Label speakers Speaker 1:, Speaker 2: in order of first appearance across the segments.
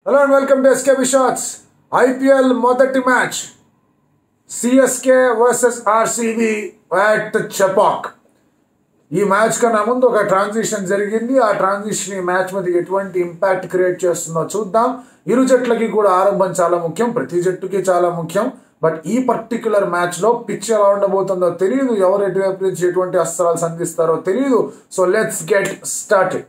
Speaker 1: hello and welcome to SKB shots IPL మొదటి match CSK versus RCB at Chepauk ఈ match కన్నా ముందు ఒక ట్రాన్సిషన్ జరిగింది ఆ ట్రాన్సిషన్ ఈ మ్యాచ్ మీద ఎటువంటి ఇంపాక్ట్ క్రియేట్ చేస్తుందో చూద్దాం ఇరు జట్లకి కూడా ఆరంభం చాలా ముఖ్యం ప్రతి జట్టుకి చాలా ముఖ్యం బట్ ఈ పర్టికులర్ మ్యాచ్ లో పిచ్ ఎలా ఉండబోతుందో తెలియదు ఎవరు ఎటువైపు నుంచి ఎటువంటి అస్త్రాలు సంధిస్తారో తెలియదు so let's get started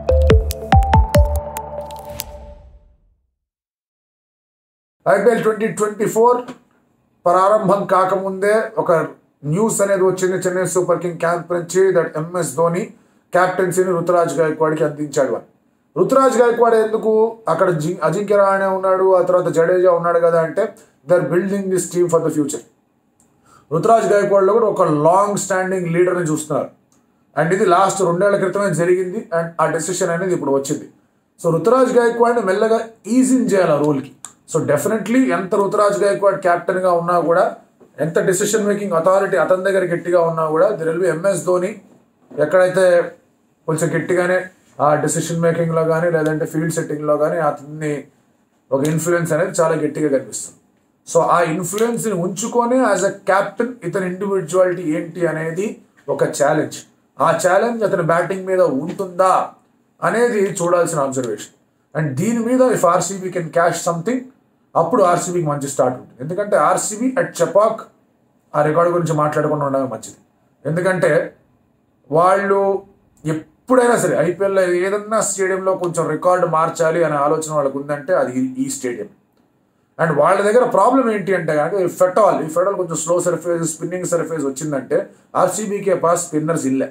Speaker 1: IPL twenty twenty four ప్రారంభం కాకముందే ఒక న్యూస్ అనేది వచ్చింది చెన్నై సూపర్ కింగ్ క్యాంప్ నుంచి దట్ ఎంఎస్ ధోని క్యాప్టెన్సీని రుతురాజ్ గాయక్వాడ్కి అందించాడు అని రుతురాజ్ గాయక్వాడ్ ఎందుకు అక్కడ జి అజింక్య రహానే ఉన్నాడు ఆ తర్వాత జడేజా ఉన్నాడు కదా అంటే they are building this team for the future Ruturaj గాయక్వాడ్లో కూడా ఒక లాంగ్ స్టాండింగ్ లీడర్ని చూస్తున్నారు అండ్ ఇది లాస్ట్ రెండేళ్ల క్రితమే జరిగింది అండ్ ఆ డెసిషన్ అనేది ఇప్పుడు వచ్చింది సో రుతురాజ్ గాయక్వాడ్ని మెల్లగా ఈజిన్ చేయాలి ఆ రోల్కి సో డెఫినెట్లీ ఎంత రుతురాజ్ గాయక్వాడ్ క్యాప్టెన్గా ఉన్నా కూడా ఎంత డెసిషన్ మేకింగ్ అథారిటీ అతని దగ్గర గట్టిగా ఉన్నా కూడా there will be MS Dhoni ఎక్కడైతే కొంచెం గట్టిగానే ఆ డెసిషన్ మేకింగ్లో కానీ లేదంటే ఫీల్డ్ సెట్టింగ్లో కానీ అతన్ని ఒక ఇన్ఫ్లుయెన్స్ అనేది చాలా గట్టిగా కనిపిస్తుంది సో ఆ ఇన్ఫ్లుయెన్స్ని ఉంచుకొని యాజ్ అ క్యాప్టెన్ ఇతని ఇండివిజువాలిటీ ఏంటి అనేది ఒక ఛాలెంజ్ ఆ ఛాలెంజ్ అతని బ్యాటింగ్ మీద ఉంటుందా అనేది చూడాల్సిన అబ్జర్వేషన్ అండ్ దీని మీద if RCB can cash something అప్పుడు ఆర్సీబీకి మంచి స్టార్ట్ ఉంటుంది ఎందుకంటే ఆర్సీబీ అట్ చపాక్ ఆ రికార్డు గురించి మాట్లాడకుండా ఉండడం మంచిది ఎందుకంటే వాళ్ళు ఎప్పుడైనా సరే ఐపీఎల్లో ఏదన్నా స్టేడియంలో కొంచెం రికార్డు మార్చాలి అనే ఆలోచన వాళ్ళకు ఉందంటే అది ఈ స్టేడియం అండ్ వాళ్ళ దగ్గర ప్రాబ్లం ఏంటి అంటే కనుక ఈ ఫెటాల్ ఈ ఫెటాల్ కొంచెం స్లో సర్ఫేస్ స్పిన్నింగ్ సర్ఫేస్ వచ్చిందంటే ఆర్సీబీకే పాస్ స్పిన్నర్స్ ఇల్లే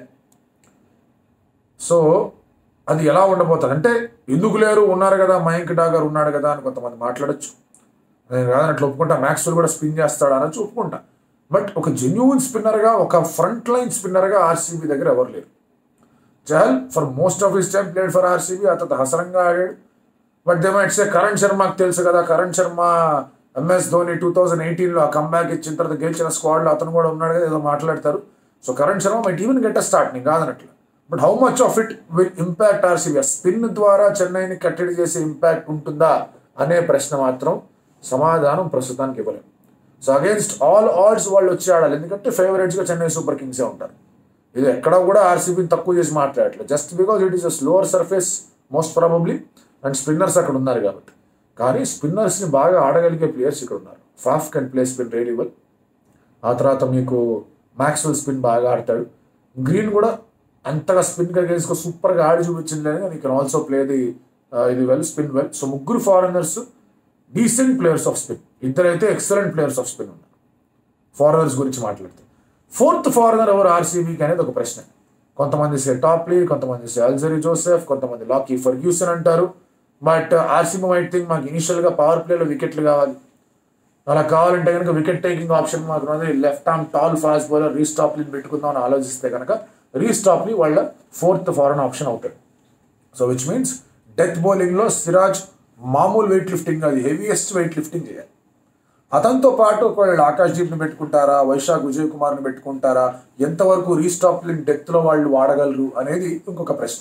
Speaker 1: సో అది ఎలా ఉండబోతుంది అంటే ఎందుకు లేరు ఉన్నారు కదా మయాంక్ డాగర్ ఉన్నాడు కదా అని కొంతమంది మాట్లాడచ్చు నేను కాదన్నట్లు ఒప్పుకుంటా మ్యాక్స్వెల్ కూడా స్పిన్ చేస్తాడు అనొచ్చు ఒప్పుకుంటా బట్ ఒక జెన్యున్ స్పిన్నర్గా ఒక ఫ్రంట్ లైన్ స్పిన్నర్గా ఆర్సీబీ దగ్గర ఎవరు లేరు Chahal for most of his time played for RCB అతను హసరంగా ఆడాడు but they might say Karan శర్మకి తెలుసు కదా Karan Sharma MS Dhoni two thousand ఎయిటీన్లో ఆ కంబ్యాక్ ఇచ్చిన తర్వాత గెలిచిన స్క్వాడ్లో అతను కూడా ఉన్నాడు కదా ఏదో మాట్లాడతారు so Karan Sharma might even get a start నేను కాదనట్లు but how much of it will impact RCB spin ద్వారా చెన్నైని కట్టడి చేసే ఇంపాక్ట్ ఉంటుందా అనే ప్రశ్న మాత్రం సమాధానం ప్రస్తుతానికి ఇవ్వలేము సో అగేన్స్ట్ ఆల్ ఆల్స్ వాళ్ళు వచ్చి ఆడాలి ఎందుకంటే ఫేవరెట్స్గా చెన్నై సూపర్ కింగ్సే ఉంటారు ఇది ఎక్కడ కూడా ఆర్సీబీని తక్కువ చేసి మాట్లాడట్లేదు just because it is a slower surface most probably and spinners అక్కడ ఉన్నారు కాబట్టి కానీ స్పిన్నర్స్ని బాగా ఆడగలిగే ప్లేయర్స్ ఇక్కడ ఉన్నారు Faf can play spin really well ఆ తర్వాత మీకు మ్యాక్స్వెల్ స్పిన్ బాగా ఆడతాడు గ్రీన్ కూడా అంతగా స్పిన్గా గెలుచుకో సూపర్గా ఆడి చూపించింది కానీ you can also play the ఇది వెల్ స్పిన్ వెల్ సో ముగ్గురు foreigners decent players of spin ఇద్దరైతే ఎక్సలెంట్ ప్లేయర్స్ ఆఫ్ స్పిన్ ఉన్నారు ఫారినర్స్ గురించి మాట్లాడితే ఫోర్త్ ఫారినర్ ఎవరు ఆర్సీబీకి అనేది ఒక ప్రశ్న కొంతమంది సే టాప్లీ కొంతమంది సే అల్జరీ జోసెఫ్ కొంతమంది లాకీ ఫర్గ్యూసన్ అంటారు బట్ ఆర్సీబీ మైట్ థింక్ మాకు ఇనిషియల్గా పవర్ ప్లేలో వికెట్లు కావాలి అలా కావాలంటే కనుక వికెట్ టేకింగ్ ఆప్షన్ మాకు ఉన్నది left arm tall fast bowler రీస్టాప్లీని పెట్టుకుందాం అని ఆలోచిస్తే కనుక రీస్టాప్లీ వాళ్ళ ఫోర్త్ ఫారెన్ ఆప్షన్ అవుతాడు సో విచ్ మీన్స్ డెత్ బౌలింగ్లో సిరాజ్ మామూలు వెయిట్ లిఫ్టింగ్ అది హెవీయెస్ట్ వెయిట్ లిఫ్టింగ్ చేయాలి అతనితో పాటు ఒకవేళ ఆకాష్ దీప్ని పెట్టుకుంటారా వైశాఖ్ విజయ్ కుమార్ని పెట్టుకుంటారా ఎంతవరకు రీస్టాప్లింగ్ డెత్లో వాళ్ళు వాడగలరు అనేది ఇంకొక ప్రశ్న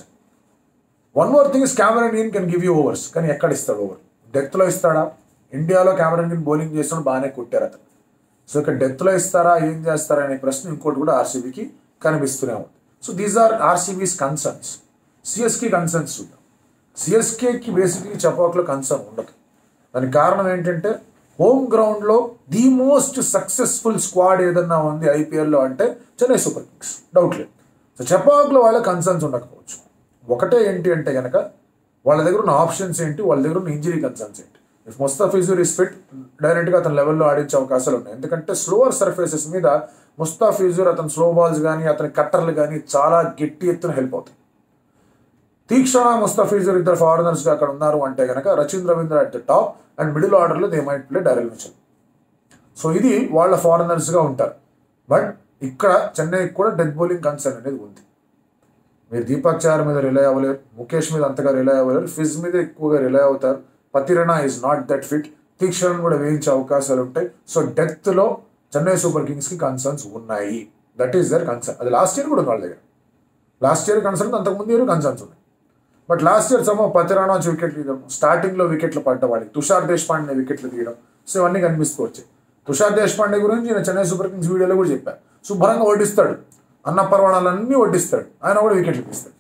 Speaker 1: one more thing is Cameron in can give you overs కానీ ఎక్కడ ఇస్తాడు ఓవర్ డెత్లో ఇస్తాడా ఇండియాలో కెమెరన్ ఇన్ బౌలింగ్ చేస్తున్నాడు బాగానే కొట్టారు అతను సో ఇక్కడ డెత్లో ఇస్తారా ఏం చేస్తారా అనే ప్రశ్న ఇంకోటి కూడా ఆర్సీబీకి కనిపిస్తూనే ఉంది so these are RCB's concerns CSK concerns చూద్దాం సిఎస్కేకి బేసిక్లీ చపాక్లో కన్సర్న్ ఉండదు దానికి కారణం ఏంటంటే హోమ్ గ్రౌండ్లో ది మోస్ట్ సక్సెస్ఫుల్ స్క్వాడ్ ఏదన్నా ఉంది ఐపీఎల్లో అంటే చెన్నై సూపర్ కింగ్స్ డౌట్ లేదు సో చపాక్లో వాళ్ళ కన్సర్న్స్ ఉండకపోవచ్చు ఒకటే ఏంటి అంటే కనుక వాళ్ళ దగ్గర ఉన్న ఆప్షన్స్ ఏంటి వాళ్ళ దగ్గర ఉన్న ఇంజరీ కన్సర్న్స్ ఏంటి ఇఫ్ ముస్తాఫిజూర్ ఇస్ ఫిట్ డైరెక్ట్గా అతని లెవెల్లో ఆడించే అవకాశాలు ఉన్నాయి ఎందుకంటే స్లోవర్ సర్ఫేసెస్ మీద ముస్తాఫిజూర్ అతని స్లో బాల్స్ కానీ అతని కట్టర్లు కానీ చాలా గట్టి ఎత్తున హెల్ప్ అవుతాయి తీక్షణ ముస్తఫీజర్ ఇద్దరు ఫారినర్స్గా అక్కడ ఉన్నారు అంటే కనుక Rachin Ravindra at the top and middle ఆర్డర్లో they might play Daryl Mitchell so ఇది వాళ్ళ ఫారినర్స్గా ఉంటారు బట్ ఇక్కడ చెన్నైకి కూడా డెత్ బౌలింగ్ కన్సర్న్ అనేది ఉంది మీరు దీపక్ చార్ మీద రిలై అవ్వలేరు ముఖేష్ మీద అంతగా రిలై అవ్వలేరు ఫిజ్ మీద ఎక్కువగా రిలై అవుతారు Pathirana is not that fit తీక్షణను కూడా వేయించే అవకాశాలు ఉంటాయి సో డెత్లో చెన్నై సూపర్ కింగ్స్కి కన్సర్న్స్ ఉన్నాయి దట్ ఈస్ దర్ కన్సర్న్ అది లాస్ట్ ఇయర్ కూడా ఉంది వాళ్ళ దగ్గర లాస్ట్ ఇయర్ కన్సర్న్ అంతకుముందు ఇయర్ కన్సర్న్స్ ఉన్నాయి బట్ లాస్ట్ ఇయర్ సమ పతిరాణా వచ్చి వికెట్లు తీయడం స్టార్టింగ్లో వికెట్లు పడ్డ వాడికి తుషార్ దేశపాండే వికెట్లు తీయడం సో ఇవన్నీ కనిపిస్తూ వచ్చాయి తుషార్ దేశపాండే గురించి నేను చెన్నై సూపర్ కింగ్స్ వీడియోలో కూడా చెప్పాను శుభ్రంగా ఓడిస్తాడు అన్న పర్వాణాలన్నీ వడ్డిస్తాడు ఆయన కూడా వికెట్లు తీస్తాడు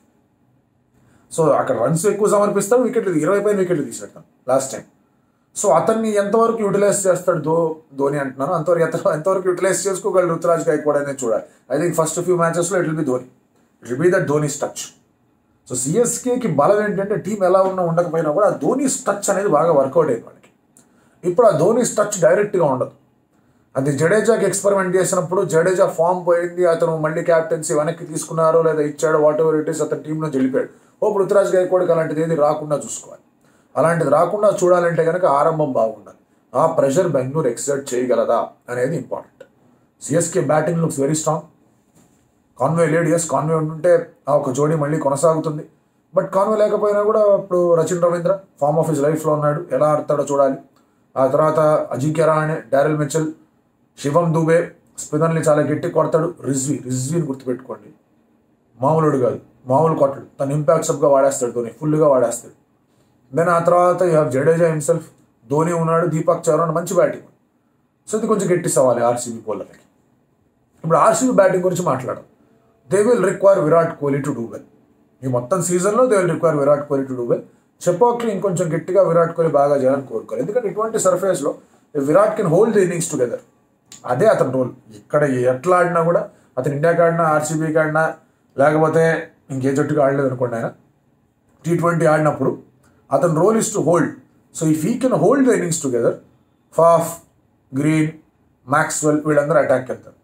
Speaker 1: సో అక్కడ రన్స్ ఎక్కువ సమర్పిస్తాడు వికెట్లు ఇరవై పైన వికెట్లు తీసాడు లాస్ట్ టైం సో అతన్ని ఎంతవరకు యూటిలైజ్ చేస్తాడు ధో ధోని అంటున్నాను అంతవరకు ఎంత ఎంతవరకు యూటిలైజ్ చేసుకోగలరు రుతురాజ్ గైక్వాడ్ అనేది చూడాలి ఐ థింక్ ఫస్ట్ ఫ్యూ మ్యాచెస్లో it will be Dhoni it will be that Dhoni touch so సిఎస్కేకి బలం ఏంటంటే టీం ఎలా ఉన్నా ఉండకపోయినా కూడా ఆ ధోని టచ్ అనేది బాగా వర్కౌట్ అయింది వాళ్ళకి ఇప్పుడు ఆ ధోని టచ్ డైరెక్ట్గా ఉండదు అది జడేజాకి ఎక్స్పెరిమెంట్ చేసినప్పుడు జడేజా ఫామ్ పోయింది అతను మళ్ళీ క్యాప్టెన్సీ వెనక్కి తీసుకున్నారో లేదా ఇచ్చాడో వాట్ ఎవర్ ఇట్ ఈస్ అతని టీంలో వెళ్ళిపోయాడు ఓ పృథ్వరాజ్ గైక్వాడ్కి అలాంటిది ఏది రాకుండా చూసుకోవాలి అలాంటిది రాకుండా చూడాలంటే కనుక ఆరంభం బాగుండాలి ఆ ప్రెషర్ బెంగళూరు ఎక్సర్ట్ చేయగలదా అనేది important CSK batting looks very strong Conway లేడు ఎస్ కాన్వే ఉంటుంటే ఆ ఒక జోడీ మళ్ళీ కొనసాగుతుంది బట్ కాన్వే లేకపోయినా కూడా ఇప్పుడు Rachin Ravindra form of his లైఫ్లో ఉన్నాడు ఎలా ఆడతాడో చూడాలి ఆ తర్వాత అజింక్య రహాణే డారెల్ మిచెల్ శివం దూబే స్పిన్నర్ని చాలా గట్టి కొడతాడు రిజ్వీ రిజ్వీని గుర్తుపెట్టుకోండి మామూలుడు కాదు మామూలు కొట్టడు తన ఇంపాక్ట్ సబ్గా వాడేస్తాడు ధోని ఫుల్గా వాడేస్తాడు దెన్ ఆ తర్వాత you have Jadeja himself Dhoni ఉన్నాడు దీపక్ చౌరాన్ మంచి బ్యాటింగ్ సో ఇది కొంచెం గట్టి సవాలి ఆర్సీబీ బౌలర్లకి ఇప్పుడు ఆర్సీబీ బ్యాటింగ్ గురించి మాట్లాడడం they will require Virat Kohli to do well ఈ మొత్తం సీజన్లో they will require Virat Kohli to do well చెప్పోక్లీ ఇంకొంచెం గట్టిగా విరాట్ కోహ్లీ బాగా చేయాలని కోరుకోవాలి ఎందుకంటే ఇటువంటి సర్ఫేస్లో Virat can hold the innings together అదే అతని రోల్ ఇక్కడ ఎట్లా ఆడినా కూడా అతను ఇండియాకి ఆడినా ఆర్సీబీకి ఆడినా లేకపోతే ఇంకే జట్టుగా ఆడలేదు అనుకోండి ఆయన టీ ట్వంటీ ఆడినప్పుడు అతని role is to hold so if he can hold the innings together Faf Green Maxwell వీళ్ళందరూ అటాక్ వెళ్తారు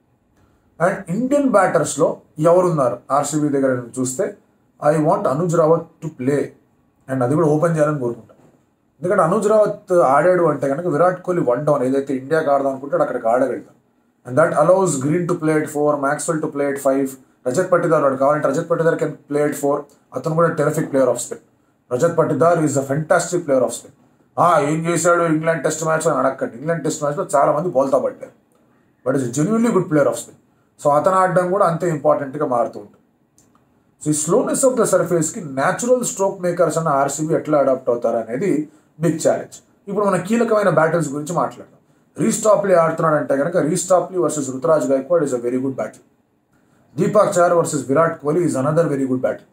Speaker 1: అండ్ ఇండియన్ బ్యాటర్స్లో ఎవరున్నారు ఆర్సీబీ దగ్గర నేను చూస్తే I want Anuj Rawat to play and అది కూడా ఓపెన్ చేయాలని కోరుకుంటాను ఎందుకంటే అనుజ్ రావత్ ఆడాడు అంటే కనుక విరాట్ కోహ్లీ వన్ డౌన్ ఏదైతే ఇండియాకి ఆడదాం అనుకుంటాడో అక్కడికి ఆడగలుగుతాం and that allows Green to play at four Maxwell to play at five Rajat Patidar వాడు కావాలంటే Rajat Patidar can play at four అతను కూడా terrific player of spin Rajat Patidar is a fantastic player of spin ఏం చేశాడు ఇంగ్లాండ్ టెస్ట్ మ్యాచ్ అని అడగండి ఇంగ్లాండ్ టెస్ట్ మ్యాచ్లో చాలా మంది బోల్తా పడ్డారు but is genuinely good player of spin so అతను ఆడడం కూడా అంతే ఇంపార్టెంట్గా మారుతూ ఉంటుంది సో ఈ స్లోనెస్ ఆఫ్ ద సర్ఫేస్కి న్యాచురల్ స్ట్రోక్ మేకర్స్ అన్న ఆర్సీబీ ఎట్లా అడాప్ట్ అవుతారు అనేది బిగ్ ఛాలెంజ్ ఇప్పుడు మన కీలకమైన బ్యాటిల్స్ గురించి మాట్లాడదాం రీస్టాప్లీ ఆడుతున్నాడు అంటే కనుక Reece Topley versus Ruturaj Gaikwad is a very good battle Deepak Chahar versus Virat Kohli is another very good battle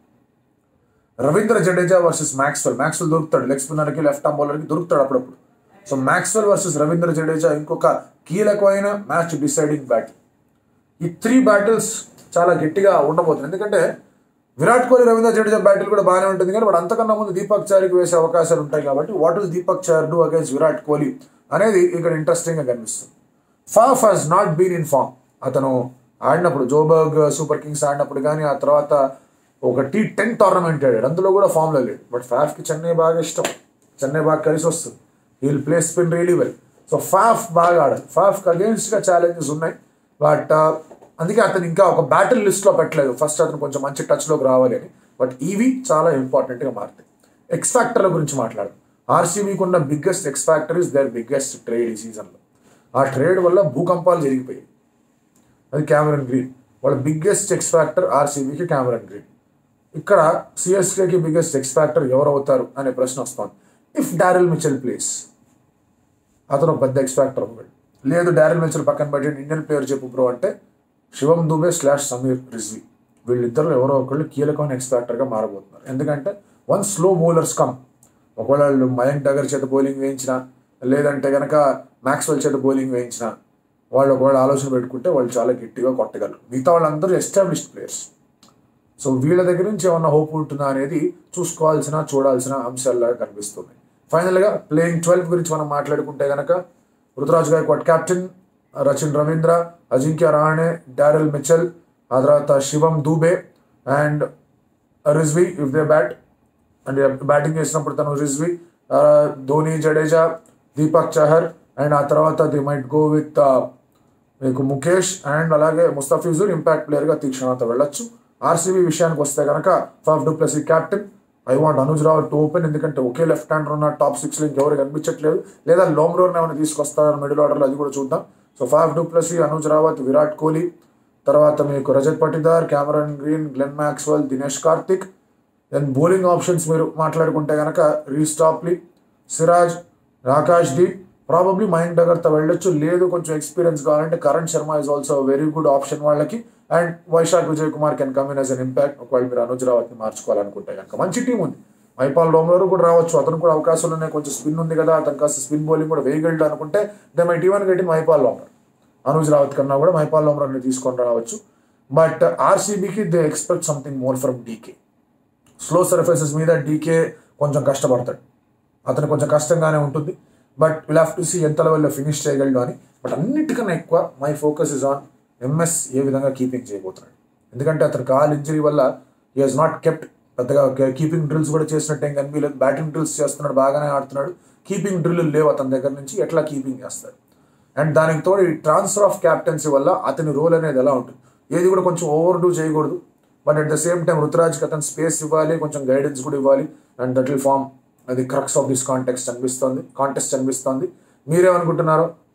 Speaker 1: Ravindra Jadeja versus Maxwell Maxwell దొరుకుతాడు లెగ్ స్పిన్నర్కి లెఫ్ట్ ఆర్మ్ బౌలర్కి దొరుకుతాడు అప్పుడప్పుడు so Maxwell versus Ravindra Jadeja ఇంకొక కీలకమైన మ్యాచ్ డిసైడింగ్ బ్యాటిల్ ఈ త్రీ బ్యాటిల్స్ చాలా గట్టిగా ఉండబోతుంది ఎందుకంటే విరాట్ కోహ్లీ రవీంద్ర జడేజా బ్యాటిల్ కూడా బాగానే ఉంటుంది కానీ వాడు అంతకన్నా ముందు దీపక్ చార్కి వేసే అవకాశాలు ఉంటాయి కాబట్టి what will Deepak Chahar do against Virat Kohli అనేది ఇక్కడ ఇంట్రెస్టింగ్గా కనిపిస్తుంది Faf has not been in form అతను ఆడినప్పుడు జోబర్గ్ సూపర్ కింగ్స్ ఆడినప్పుడు కానీ ఆ తర్వాత ఒక టీ టెన్ టోర్నమెంట్ ఆడాడు అందులో కూడా ఫామ్లో లేడు బట్ ఫాఫ్కి చెన్నై బాగా ఇష్టం చెన్నై బాగా కలిసి వస్తుంది we'll play spin really well so Faf బాగా ఆడాలి ఫాఫ్కి అగేన్స్ట్గా ఛాలెంజెస్ ఉన్నాయి బట్ అందుకే అతను ఇంకా ఒక బ్యాటిల్ లిస్ట్లో పెట్టలేదు ఫస్ట్ అతను కొంచెం మంచి టచ్లోకి రావాలి అని బట్ ఇవి చాలా ఇంపార్టెంట్గా మారుతాయి ఎక్స్ ఫ్యాక్టర్ల గురించి మాట్లాడదు ఆర్సీబీకి ఉన్న biggest X factor is their biggest trade ఈ సీజన్లో ఆ ట్రేడ్ వల్ల భూకంపాలు జరిగిపోయాయి అది క్యామరన్ గ్రీన్ వాళ్ళ బిగ్గెస్ట్ ఎక్స్ ఫ్యాక్టర్ ఆర్సీబీకి క్యామరన్ గ్రీన్ ఇక్కడ సిఎస్కేకి బిగ్గెస్ట్ ఎక్స్ ఫ్యాక్టర్ ఎవరు అవుతారు అనే ప్రశ్న వస్తుంది ఇఫ్ డారెల్ మిచెల్ ప్లేస్ అతను పెద్ద ఎక్స్ ఫ్యాక్టర్ అవ్వడు లేదు డారెల్ మిచెల్ పక్కన పెట్టి ఇండియన్ ప్లేయర్ చెప్పు బ్రో అంటే శివం దుబే స్లాష్ సమీర్ రిజ్వీ వీళ్ళిద్దరు ఎవరో ఒకళ్ళు కీలకమైన ఎక్స్ ఫ్యాక్టర్గా మారబోతున్నారు ఎందుకంటే వన్ స్లో బౌలర్స్ కమ్ ఒకవేళ వాళ్ళు మయాంక్ డగర్ చేత బౌలింగ్ వేయించిన లేదంటే కనుక మ్యాక్స్వెల్ చేత బౌలింగ్ వేయించిన వాళ్ళు ఒకవేళ ఆలోచన పెట్టుకుంటే వాళ్ళు చాలా గట్టిగా కొట్టగలరు మిగతా వాళ్ళందరూ ఎస్టాబ్లిష్డ్ ప్లేయర్స్ సో వీళ్ళ దగ్గర నుంచి ఏమన్నా హోప్ ఉంటుందా అనేది చూసుకోవాల్సిన చూడాల్సిన అంశాల్లాగా కనిపిస్తుంది ఫైనల్గా ప్లేయింగ్ ట్వెల్వ్ గురించి మనం మాట్లాడుకుంటే కనుక Ruturaj Gaikwad captain Rachin Ravindra Ajinkya Rahane Daryl Mitchell ఆ తర్వాత Shivam Dube and Rizvi if they bat and batting చేసినప్పుడు తను రిజ్వీ ధోని జడేజా దీపక్ చహర్ అండ్ ఆ తర్వాత ది మైట్ గో విత్ మీకు ముఖేష్ అండ్ అలాగే ముస్తఫీజుర్ ఇంపాక్ట్ ప్లేయర్గా తీక్షణత వెళ్ళొచ్చు ఆర్సీబీ విషయానికి వస్తే కనుక Faf du Plessis captain I want Anuj Rao to open ఎందుకంటే ఒకే లెఫ్ట్ హ్యాండర్ ఉన్న టాప్ సిక్స్లో ఇంకెవరు కనిపించట్లేదు లేదా లాంగ్ రోన్ ఏమైనా తీసుకొస్తారని మిడిల్ ఆర్డర్లో అది కూడా చూద్దాం సో ఫాఫ్ డూప్లసీ అనుజ్ రావత్ విరాట్ కోహ్లీ తర్వాత మీకు Rajat Patidar Cameron Green Glenn Maxwell Dinesh Karthik then bowling options మీరు మాట్లాడుకుంటే కనుక రీస్టాప్లీ సిరాజ్ ఆకాష్ దీప్ ప్రాబబ్లీ మయాంక్ డగర్తో వెళ్ళొచ్చు లేదు కొంచెం ఎక్స్పీరియన్స్ కావాలంటే Karan Sharma is also very good option వాళ్ళకి and Vyshak Vijay Kumar can come in as an impact ఒకవేళ మీరు అనుజ్ రావత్ని మార్చుకోవాలనుకుంటే కనుక మంచి టీం ఉంది మైపాల్ డోమ్లర్ కూడా రావచ్చు అతను కూడా అవకాశాలు ఉన్నాయి కొంచెం స్పిన్ ఉంది కదా అతను కాస్త స్పిన్ బౌలింగ్ కూడా వేయగలడు అనుకుంటే దే మై టీవన్ గట్టి మైపాల్ డోమ్లర్ అనుజ్ రావత్ కన్నా కూడా మైపాల్ డోమ్లర్ని తీసుకొని రావచ్చు బట్ ఆర్సీబీకి they expect something more from DK slow surfaces మీద డీకే కొంచెం కష్టపడతాడు అతను కొంచెం కష్టంగానే ఉంటుంది but will have to see ఎంత లెవెల్లో ఫినిష్ చేయగలడు అని బట్ అన్నిటికన్నా ఎక్కువ my focus is on MS ఏ విధంగా కీపింగ్ చేయబోతున్నాడు ఎందుకంటే అతను కాల్ ఇంజరీ వల్ల ఈ హాజ్ నాట్ కెప్ట్ పెద్దగా కీపింగ్ డ్రిల్స్ కూడా చేసినట్టు ఏం కనిపించలేదు బ్యాటింగ్ డ్రిల్స్ చేస్తున్నాడు బాగానే ఆడుతున్నాడు కీపింగ్ డ్రిల్ లేవు అతని దగ్గర నుంచి ఎట్లా కీపింగ్ చేస్తాడు అండ్ దానికి తోడు ఈ ట్రాన్స్ఫర్ ఆఫ్ క్యాప్టెన్సీ వల్ల అతని రోల్ అనేది ఎలా ఉంటుంది ఏది కూడా కొంచెం ఓవర్ డూ చేయకూడదు but at the same time రుతురాజ్కి అతను స్పేస్ ఇవ్వాలి కొంచెం గైడెన్స్ కూడా ఇవ్వాలి అండ్ దట్ విల్ ఫార్మ్ అది క్రక్స్ ఆఫ్ దిస్ కాంటెక్స్ట్ అనిపిస్తుంది కాంటెస్ట్ అనిపిస్తుంది మీరేమనుకుంటున్నారో